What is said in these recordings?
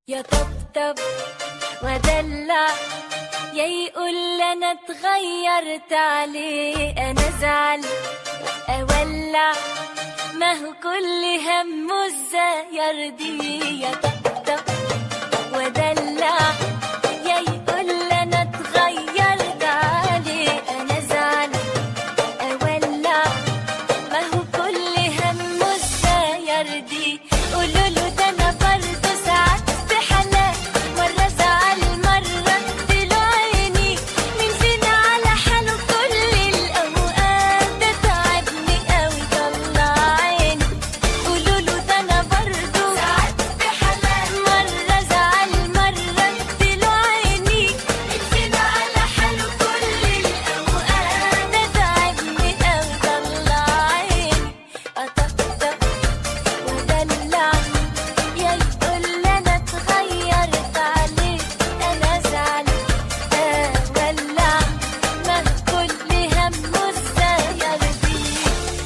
يا طبطب ودلع يا يقول انا اتغيرت عليه انا زعل اولع ما هو كل همه ازاي يرضيه يا طبطب ودلع يا يقول انا اتغيرت عليه انا زعل اولع ما هو كل همه ازاي يرضيه قولوا له ده انا برضه ساعات في حالات مره زعل مره اديله عيني مين فينا على حاله كل الاوقات ده تعبني قوي طلع عيني قولوا له ده انا برضه ساعات في حالات مره زعل مره اديله عيني مين فينا على حاله كل الاوقات ده تعبني قوي طلع عيني اطقطق ودلع يا يقول انا اتغيرت عليه انا زعل اولع ما كل همه ازاي يرضيه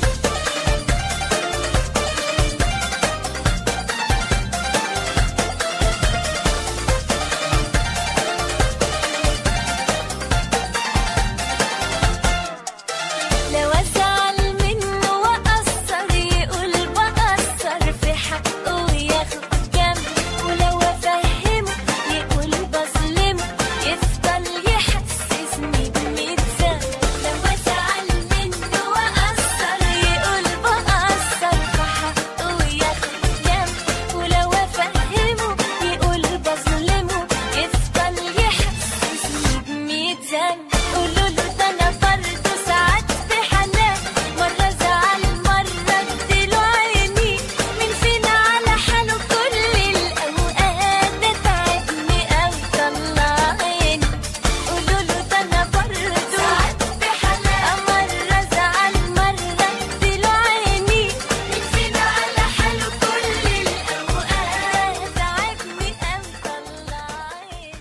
لو ازعل منه واقصر يقول بقصر في حقه وياخد جنب ولو افهمه يقول بظلمه يفضل يحسسني بميت ذنب لو ازعل منه واقصر يقول بقصر في حقه وياخد جنب ولو افهمه يقول بظلمه يفضل يحسسني بميت ذنب قولوا له ده انا برضه ساعات في حالات مره زعل مره اديله عيني مين فينا على حاله كل الاوقات ده تعبني قوي طلع عيني قولوا له ده انا برضه ساعات في حالات مره زعل مره اديله عيني مين فينا على حاله كل الاوقات تعبني قوي طلع عيني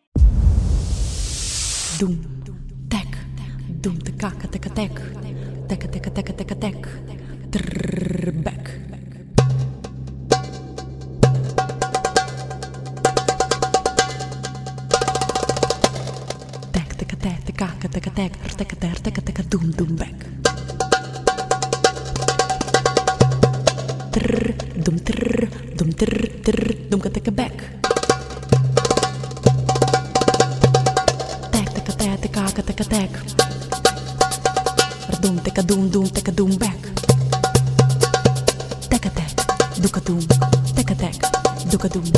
Doem, tek, doem te kakken, tekke tek, tekke tekke tekke tekke tek, trrrr, bek. Tek tekke tek, te kakken, tekke tek, tekke ter, tekke tekke doem, doem, bek. Trrr, doem, trrr, doem, trrr, trrr, doem, ka, tekke bek. Tek, tekke tek, te kakken, tekke tek. Doem, tekke doem, doem, tekke doem, bek. Tekke tek, doeke doem, tekke tek, doeke doem.